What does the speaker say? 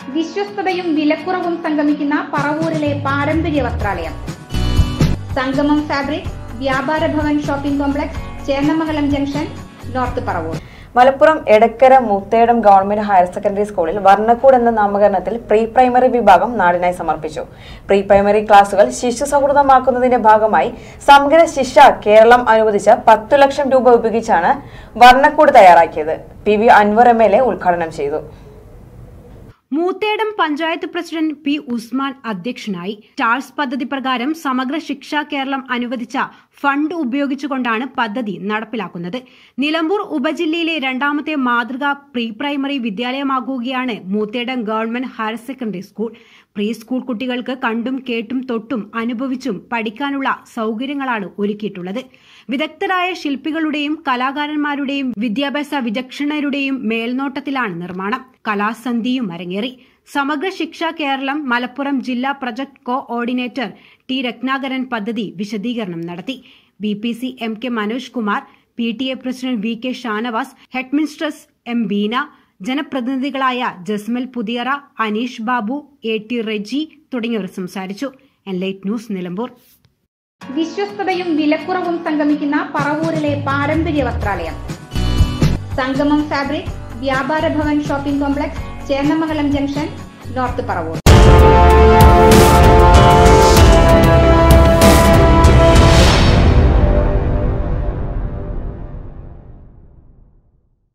വിശ്വസ്തതയും വിലക്കുറവും സംഗമിക്കുന്ന പറവൂരിലെ പാരമ്പര്യ വസ്ത്രാലയം സംഗമം ഫാബ്രിക് വ്യാപാര ഭവൻ shopping complex Chennamangalam junction north Paravur Malappuram Edakkara Moothedam government higher secondary സ്കൂളിൽ വർണ്ണക്കൂട് എന്ന നാമകരണത്തിൽ പ്രീ പ്രൈമറി വിഭാഗം നാടിനായി സമർപ്പിച്ചു പ്രീ പ്രൈമറി ക്ലാസുകൾ ശിശു സൗഹൃദമാക്കുന്നതിന്റെ ഭാഗമായി സമഗ്ര ശിക്ഷ കേരളം അനുവദിച്ച പത്തു ലക്ഷം രൂപ ഉപയോഗിച്ചാണ് വർണ്ണക്കൂട് തയ്യാറാക്കിയത് P V Anvar M L A ഉദ്ഘാടനം ചെയ്തു മൂത്തേടം പഞ്ചായത്ത് പ്രസിഡന്റ് പി ഉസ്മാൻ അധ്യക്ഷനായി ചാൾസ് പദ്ധതി പ്രകാരം സമഗ്ര ശിക്ഷ കേരളം അനുവദിച്ച ഫണ്ട് ഉപയോഗിച്ചുകൊണ്ടാണ് പദ്ധതി നടപ്പിലാക്കുന്നത് നിലമ്പൂർ ഉപജില്ലയിലെ രണ്ടാമത്തെ മാതൃകാ പ്രീ പ്രൈമറി വിദ്യാലയമാകുകയാണ് Moothedam government higher secondary school pre school കുട്ടികൾക്ക് കണ്ടും കേട്ടും തൊട്ടും അനുഭവിച്ചും പഠിക്കാനുള്ള സൗകര്യങ്ങളാണ് ഒരുക്കിയിട്ടുള്ളത് വിദഗ്ധരായ ശില്പികളുടെയും കലാകാരന്മാരുടെയും വിദ്യാഭ്യാസ വിചക്ഷണരുടെയും മേൽനോട്ടത്തിലാണ് നിർമ്മാണം കലാസന്ധിയും അരങ്ങേറി സമഗ്ര ശിക്ഷ കേരളം മലപ്പുറം ജില്ലാ project coordinator T Ratnakaran പദ്ധതി വിശദീകരണം നടത്തി B P C M K Manoj Kumar P T A president V K Shanavas headmistress M Beena ജനപ്രതിനിധികളായ ജസ്മൽ പുതിയറ അനീഷ് ബാബു എ ടി റെജി തുടങ്ങിയവർ സംസാരിച്ചു എൻലൈറ്റ് ന്യൂസ് നിലമ്പൂർ വിശ്വസ്തതയും വിലക്കുറവും സംഗമിക്കുന്ന പറവൂരിലെ പാരമ്പര്യ വസ്ത്രാലയം സംഗമം ഫാബ്രിക് വ്യാപാര ഭവൻ shopping complex Chennamangalam junction north Paravur